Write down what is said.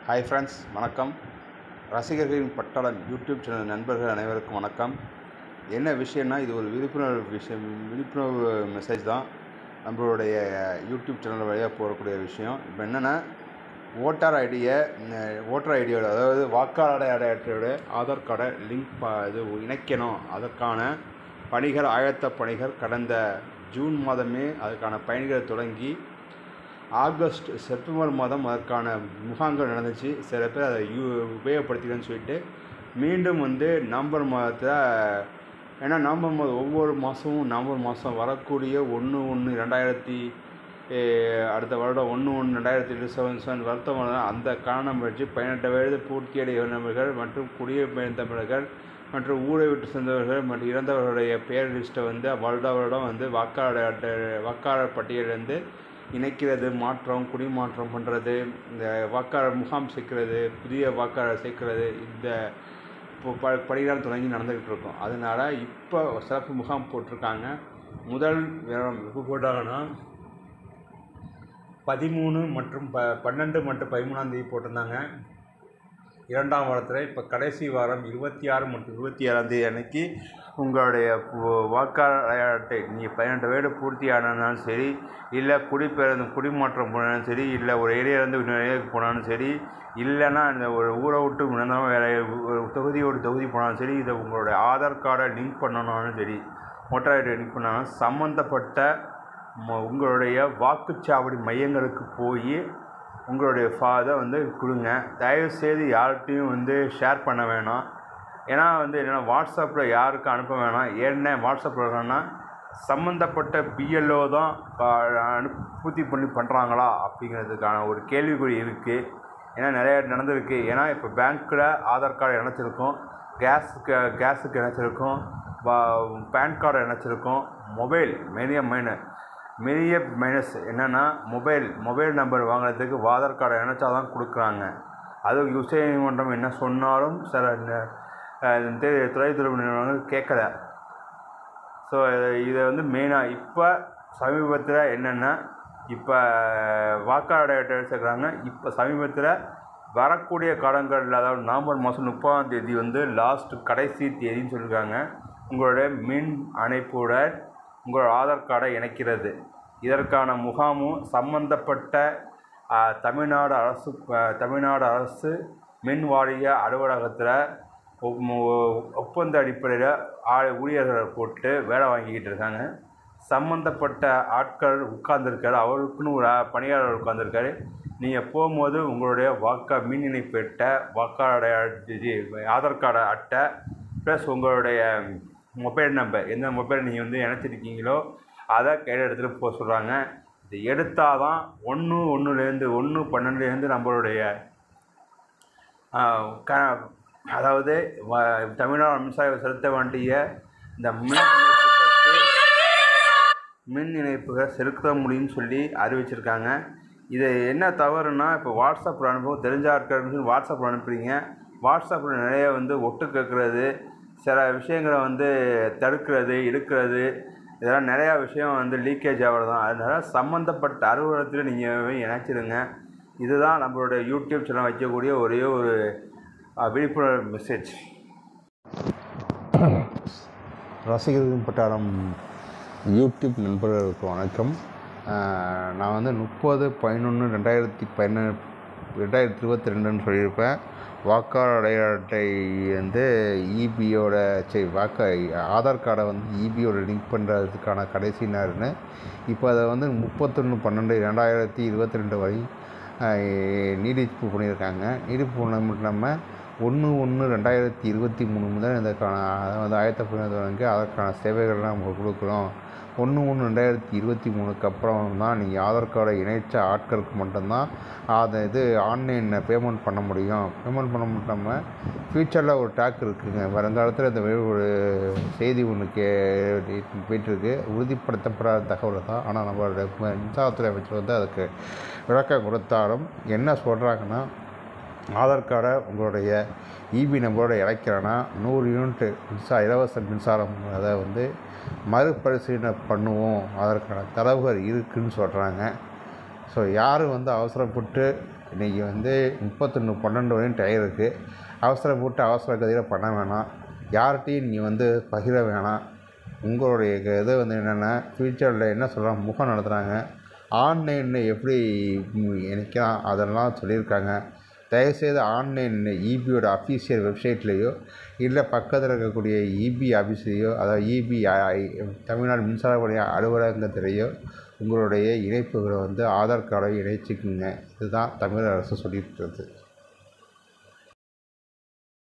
hi friends வணக்கம் ரசிகர்களின் பட்டாளம் யூடியூப் சேனல் நண்பர்கள் அனைவருக்கும் வணக்கம் என்ன விஷயம்னா இது ஒரு விழிப்புணர்வு விஷயம் விழிப்புணர்வு மெசேஜ் தான் நம்மளுடைய யூடியூப் சேனல் வழியாக போகக்கூடிய விஷயம் இப்போ என்னென்னா ஓட்டர் ஐடியை ஓட்டர் ஐடியோட அதாவது வாக்காளர் அடையாளத்தோட ஆதார் கார்டை லிங்க் ப இது இணைக்கணும் அதற்கான பணிகள் ஆயத்த பணிகள் கடந்த ஜூன் மாதமே அதற்கான பணிகளை தொடங்கி ஆகஸ்ட் செப்டம்பர் மாதம் அதற்கான முகாம்கள் நடந்துச்சு சில பேர் அதை யூ உபயோகப்படுத்திக்கணும்னு சொல்லிட்டு மீண்டும் வந்து நவம்பர் மாதத்தில் ஏன்னா நவம்பர் மாதம் ஒவ்வொரு மாதமும் நவம்பர் மாதம் வரக்கூடிய ஒன்று ஒன்று ரெண்டாயிரத்தி அடுத்த வருடம் ஒன்று ஒன்று ரெண்டாயிரத்தி இருபது செவன் செவன் வருத்தம் அந்த காரணம் வச்சு பதினெட்டு வயது பூர்த்தியடைய நபர்கள் மற்றும் குடியெயர்ந்தவர்கள் மற்றும் ஊரை விட்டு சென்றவர்கள் மற்றும் இறந்தவர்களுடைய பேர் லிஸ்ட்டை வந்து வருட வருடம் வந்து வாக்காளர் அட்டை வாக்காளர் பட்டியலிருந்து இணைக்கிறது மாற்றம் குடிமாற்றம் பண்ணுறது இந்த வாக்காளர் முகாம் சேர்க்கிறது புதிய வாக்காளர் சேர்க்கிறது இந்த இப்போ ப பணிகள் தொடங்கி நடந்துக்கிட்டு இருக்கோம் அதனால் இப்போ சிறப்பு முகாம் போட்டிருக்காங்க முதல் விவரம் எப்போ போட்டாங்கன்னா பதிமூணு மற்றும் ப பன்னெண்டு மற்றும் பதிமூணாம் தேதி போட்டிருந்தாங்க இரண்டாம் வாரத்தில் இப்போ கடைசி வாரம் இருபத்தி ஆறு மற்றும் இருபத்தி ஏழாம் தேதி அன்னைக்கு உங்களுடைய வாக்காளர் அடையாள அட்டை நீங்கள் பதினெட்டு வயது பூர்த்தி ஆனாலும் சரி இல்லை குடிபெயர்ந்து குடிமாற்றம் போனாலும் சரி இல்லை ஒரு ஏரியாவிலேருந்து இன்னொரு ஏரியாவுக்கு போனாலும் சரி இல்லைன்னா இந்த ஒரு ஊரை விட்டு முன்னதாக வேறு ஒரு தொகுதியோட தொகுதி போனாலும் சரி இதை உங்களுடைய ஆதார் கார்டை லிங்க் பண்ணணும்னாலும் சரி ஓட்டர் ஐடி லிங்க் பண்ணாலும் சம்மந்தப்பட்ட உங்களுடைய வாக்குச்சாவடி மையங்களுக்கு போய் உங்களுடைய ஃபாதை வந்து கொடுங்க தயவுசெய்து யார்கிட்டையும் வந்து ஷேர் பண்ண வேணாம் ஏன்னா வந்து என்னென்னா வாட்ஸ்அப்பில் யாருக்கும் அனுப்ப வேணாம் ஏன்னா வாட்ஸ்அப்பில் இருக்கணும்னா சம்மந்தப்பட்ட பிஎல்ஓ தான் அனு பூர்த்தி பண்ணி பண்ணுறாங்களா அப்படிங்கிறதுக்கான ஒரு கேள்விக்குறி இருக்குது ஏன்னா நிறைய நடந்திருக்கு ஏன்னா இப்போ பேங்க்கில் ஆதார் கார்டு இணைச்சிருக்கோம் கேஸுக்கு கேஸுக்கு இணைச்சிருக்கோம் பேன் கார்டு இணைச்சிருக்கோம் மொபைல் மெரிய மைனர் மெரிய மைனஸ் என்னென்னா மொபைல் மொபைல் நம்பர் வாங்குறதுக்கு ஆதார் கார்டை இணைச்சா தான் கொடுக்குறாங்க அது உச்சநீதிமன்றம் என்ன சொன்னாலும் சில தொலைத்துறை நிறுவனங்கள் கேட்கல ஸோ இதை வந்து மெயினாக இப்போ சமீபத்தில் என்னென்னா இப்போ வாக்காளர் அட்டை சேர்க்குறாங்க இப்போ சமீபத்தில் வரக்கூடிய காலங்களில் அதாவது நவம்பர் மாதம் முப்பதாம் தேதி வந்து லாஸ்ட் கடைசி தேதின்னு சொல்லியிருக்காங்க உங்களுடைய மின் அணைப்புடன் உங்களோட ஆதார் கார்டை இணைக்கிறது இதற்கான முகாமும் சம்பந்தப்பட்ட தமிழ்நாடு அரசு தமிழ்நாடு அரசு மின் வாரிய அலுவலகத்தில் ஒப்பந்த அடிப்படையில் ஊழியர்களை போட்டு வேலை வாங்கிக்கிட்டு இருக்காங்க சம்மந்தப்பட்ட ஆட்கள் உட்கார்ந்துருக்காரு அவருக்குன்னு ஒரு பணியாளர் உட்கார்ந்துருக்காரு நீங்கள் போகும்போது உங்களுடைய வாக்கா மின் இணைப்பு அட்டை வாக்காளர் ஆதார் கார்டு அட்டை ப்ளஸ் உங்களுடைய மொபைல் நம்பர் எந்த மொபைல் நீங்கள் வந்து இணைச்சிருக்கீங்களோ அதை கையில் எடுத்துகிட்டு போக சொல்கிறாங்க இது எடுத்தால் தான் ஒன்று ஒன்றுலேருந்து ஒன்று பன்னெண்டுலேருந்து நம்மளுடைய க அதாவது தமிழ்நாடு மின்சார செலுத்த வேண்டிய இந்த மின் மின் இணைப்புகள் செலுத்த முடியும்னு சொல்லி அறிவிச்சிருக்காங்க இது என்ன தவறுனா இப்போ வாட்ஸ்அப்பில் அனுப்பும் தெரிஞ்சா இருக்கிறது வாட்ஸ்அப்பில் அனுப்புகிறீங்க வாட்ஸ்அப்பில் நிறைய வந்து ஒட்டு கேட்குறது சில விஷயங்களை வந்து தடுக்கிறது இழுக்கிறது இதெல்லாம் நிறையா விஷயம் வந்து லீக்கேஜ் ஆகிறது தான் அதனால் சம்மந்தப்பட்ட அலுவலகத்தில் நீங்கள் இணைச்சிடுங்க இதுதான் நம்மளுடைய யூடியூப் சேனல் வைக்கக்கூடிய ஒரே ஒரு விழிப்புணர்வு மெசேஜ் ரசிகர்கள் பட்டாளம் யூடியூப் நண்பர்களுக்கு வணக்கம் நான் வந்து முப்பது பதினொன்று ரெண்டாயிரத்தி பதின ரெண்டாயிரத்தி இருபத்தி ரெண்டுன்னு சொல்லியிருப்பேன் வாக்காளர் அடையாள அட்டை வந்து இபியோட சரி வாக்க ஆதார் கார்டை வந்து இபியோட லிங்க் பண்ணுறதுக்கான கடைசி நேரம்னு இப்போ அதை வந்து முப்பத்தொன்று பன்னெண்டு ரெண்டாயிரத்தி இருபத்தி ரெண்டு வரை நீடிப்பு பண்ணியிருக்காங்க நீடிப்பு பண்ண மட்டும் இல்லாமல் ஒன்று ஒன்று ரெண்டாயிரத்தி இருபத்தி மூணு முதல் இதற்கான வந்து ஆயத்த பண்ணி அதற்கான சேவைகள்லாம் நம்ம கொடுக்குறோம் ஒன்று ஒன்று ரெண்டாயிரத்தி இருபத்தி மூணுக்கு அப்புறம் தான் நீங்கள் ஆதார் கார்டை இணைச்ச ஆட்களுக்கு மட்டும்தான் அதை இது ஆன்லைனில் பேமெண்ட் பண்ண முடியும் பேமெண்ட் பண்ண மட்டும் ஃப்யூச்சரில் ஒரு டேக் இருக்குதுங்க வருங்காலத்தில் இந்த ஒரு செய்தி ஒன்று கே போயிட்டுருக்கு உறுதிப்படுத்தப்படாத தகவல் தான் ஆனால் நம்மளோட மின்சாரத்துறை அமைச்சர் வந்து அதுக்கு விளக்கம் கொடுத்தாலும் என்ன சொல்கிறாங்கன்னா ஆதார் கார்டை உங்களுடைய இபி நம்பரோட இணைக்கிறேன்னா நூறு யூனிட் மின்சார இலவச மின்சாரம் அதை வந்து மறுபரிசீலனை பண்ணுவோம் அதற்கான தரவுகள் இருக்குதுன்னு சொல்கிறாங்க ஸோ யாரும் வந்து அவசரப்பட்டு இன்றைக்கி வந்து முப்பத்தொன்று பன்னெண்டு வரையும் டயர் இருக்குது அவசரப்பட்டு அவசர கதியில் பண்ண வேணாம் யார்கிட்டையும் நீ வந்து பகிர வேணாம் உங்களுடைய இது வந்து என்னென்னா ஃப்யூச்சரில் என்ன சொல்கிறாங்க முகம் நடத்துகிறாங்க ஆன்லைனில் எப்படி ம், இணைக்கலாம் அதெல்லாம் சொல்லியிருக்காங்க தயவுசெய்து ஆன்லைன் இபியோட அஃபீஷியல் வெப்சைட்லேயோ இல்லை பக்கத்தில் இருக்கக்கூடிய இபி ஆஃபீஸ்லேயோ அதாவது இபி தமிழ்நாடு மின்சார வாரிய அலுவலகத்திலேயோ உங்களுடைய இணைப்புகளை வந்து ஆதார் கார்டை இணைச்சிக்குங்க இதுதான் தமிழக அரசு சொல்லியிருக்கிறது